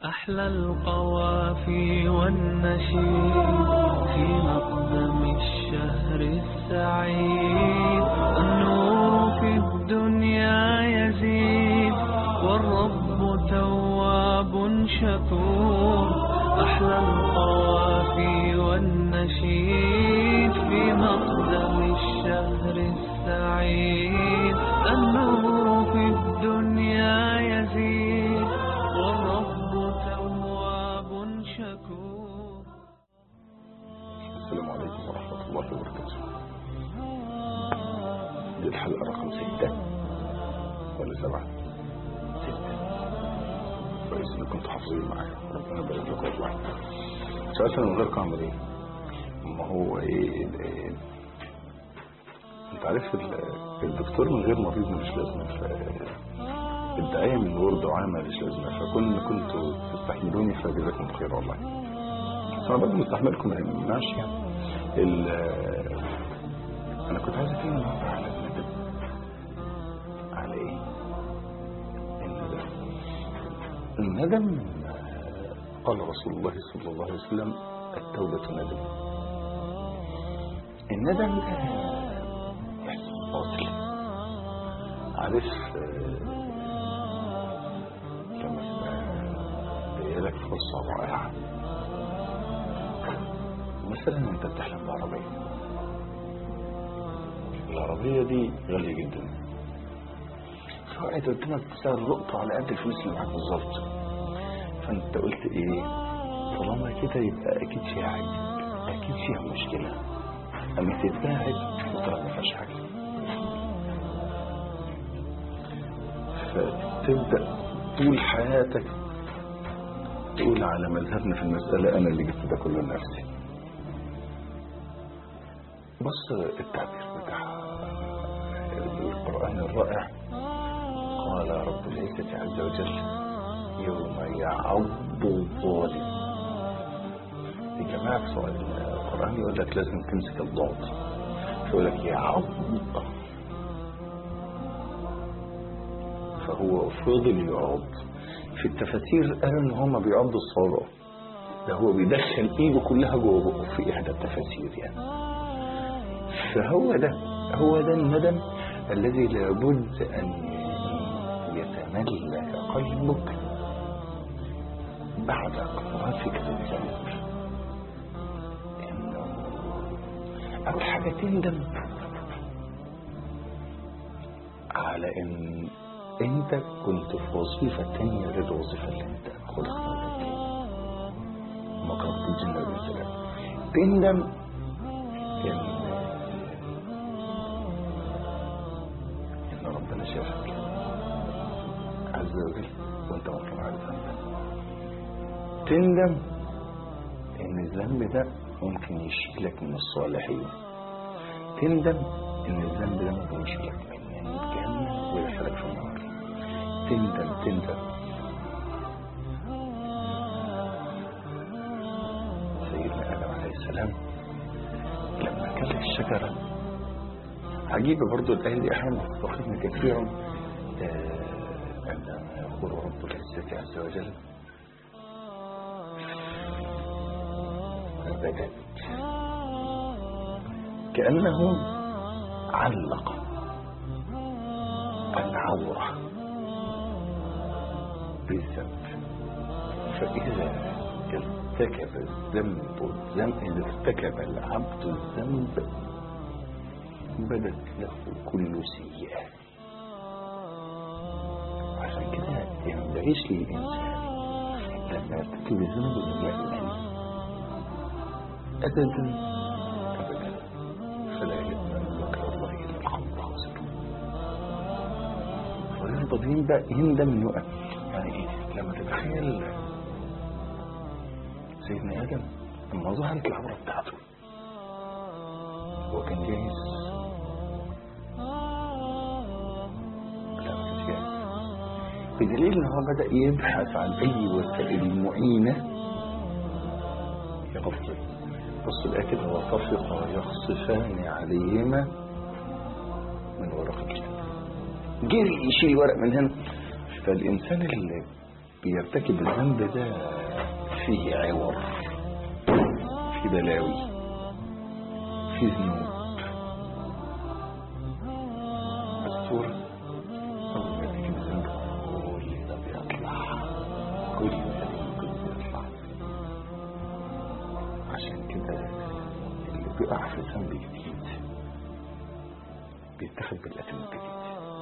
أحلى القوافي والنشيد في مقدم الشهر السعيد النور في الدنيا يزيد والرب تواب شكور أحلى القوافي والنشيد في مقدم الشهر السعيد النور في الدنيا يزيد والرب تواب شكور السلام عليكم ورحمة الله وبركاته دي الحلقة رقم ستة ولا سبعة ستة كويس انكم كنتوا حافظين معايا ربنا يبارك لكم والله سألت من غير كامل ايه ما هو ايه ال- إيه؟ انت عارف ال- الدكتور من غير مريض ملوش لازمة ف- الدعاية من غير دعاء ماليش لازمة فكن كنتوا تستحملوني فجزاكم خير والله بس انا برضه مستحملكم ما يمنعش يعني ال- انا كنت عايز اتكلم النهارده على الندم على ايه؟ الندم الندم آه، قال رسول الله صلى الله عليه وسلم التوبة ندم الندم ده احساس باطل عارف آه، لما تبقى جايلك فرصة رائعة مثلا انت بتحلم بعربية العربية دي غالية جدا فوقعت قدامك بسعر لقطة على قد الفلوس اللي معاك بالظبط فانت قلت ايه طالما كده يبقى اكيد فيها عيب اكيد فيها مشكلة اما تتباعد وطلع ما فيهاش حاجة فتبدأ طول حياتك تقول على مذهبنا في المسألة أنا اللي جبت ده كله لنفسي بص التعبير بتاع القرآن الرائع قال رب العزة عز وجل يوم يعض الظالم يا جماعة في سؤال القرآن يقول لك لازم تمسك الضاد يقول لك يعض فهو فضل يعض في التفاسير قالوا ان هو ما بيعض الصوابع ده هو بيدخل ايده كلها جوه بقه في احدى التفاسير يعني فهو ده هو ده الندم الذي لابد ان يتملك قلبك بعد اقترافك للذنب انه اول حاجه تندم على ان انت كنت في وظيفة تانية غير الوظيفة اللي انت خلقت منها مقام الجنة والسلام تندم ان ان ربنا شافك عز وجل وانت مطلع على الذنب تندم ان الذنب ده ممكن يشيلك من الصالحين تندم ان الذنب ده ممكن يشيلك من الجنة ويدخلك في النار تندم تندم سيدنا آدم عليه السلام لما كل الشجرة عجيبة برضو الآية دي أحيانا تستخدم كثيرا آه، عندما يقول رب العزة عز وجل بدت كأنه علق العورة بالذنب فإذا ارتكب الذنب الذنب إذا ارتكب العبد الذنب بدت له كل سيئة عشان كده ما ينبغيش للإنسان لما يرتكب الذنب أن يأمن أبدا أبدا فلا يأمن مكر الله إلا القوم الخاسرون ويفضل يندم يندم انه يعني ايه لما تتخيل سيدنا ادم لما ظهرت العوره بتاعته هو كان جاهز لا ما كانش جاهز بدليل ان هو بدا يبحث عن اي وسائل معينه يغفر بص الآية كده وطفقا يخصفان عليهما من ورق الجنة جري يشيل ورق من هنا فالإنسان اللي بيرتكب الذنب ده فيه عور في بلاوي في ذنوب الصورة أول ما يرتكب الذنب كل ده بيطلع كل ده ممكن بيطلع عشان كده اللي بيقع في ذنب جديد بيتخذ بالأثم الجديد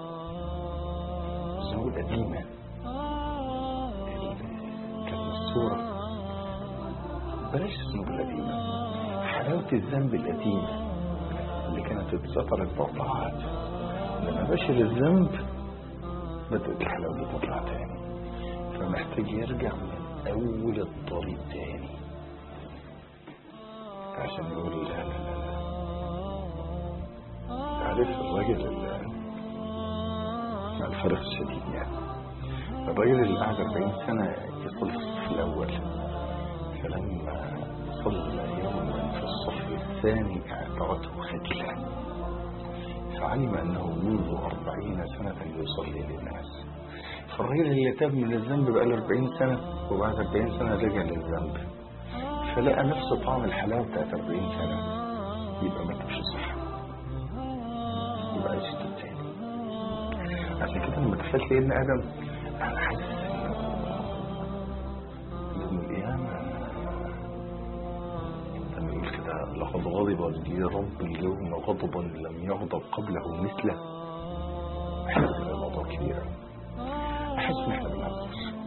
الذنوب القديمة اللي كانت مستورة بلاش الذنوب القديمة حلاوة الذنب القديمة اللي كانت اتسترت بطاعات لما بشر الذنب بدأت الحلاوة دي تطلع تاني فمحتاج يرجع من أول الطريق تاني عشان يقول لا لا لا لا عارف الراجل اللي مع الفرق الشديد يعني الراجل اللي قعد 40 سنة يصلي في الصف الأول فلما صلى يوما في الصف الثاني اعترته خجلة فعلم أنه منذ أربعين سنة يصلي للناس فالراجل اللي تاب من الذنب بقى له 40 سنة وبعد 40 سنة رجع للذنب فلقى نفسه طعم الحلاوة بتاعت 40 سنة يبقى ما تمشي صح يبقى عايز تاني عشان كده لما تخيل سيدنا آدم أنا حاسس إنه يوم القيامة لما يقول كده لقد غضب لي رب اليوم غضبا لم يغضب قبله مثله أحس إن الموضوع كبير أوي. أحس إن إحنا بنهزر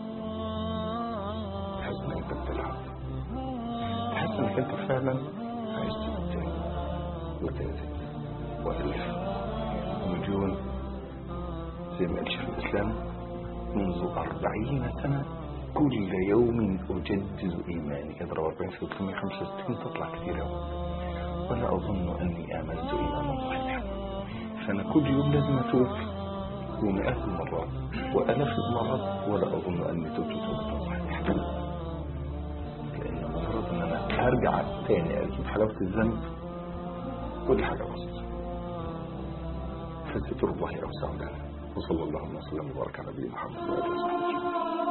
أحس إن أنت بتلعب تحس إنك أنت فعلا عايز تبقى تاني وتالت وألف ومليون زي ما قالش في الإسلام منذ أربعين سنة كل يوم أجدد إيماني اضرب 40 في 365 تطلع كثير أوي ولا أظن أني آمنت إيمانا صحيحا فأنا كل يوم لازم أتوب ومئات المرات وآلاف المرات ولا أظن أني تبت توبة صحيحة لأن المفروض أن أنا هرجع تاني أجيب حلاوة الذنب كل حاجة بسيطة فستر الله أوسع لنا وصلى الله وسلم وبارك على نبينا محمد وعلى آله وصحبه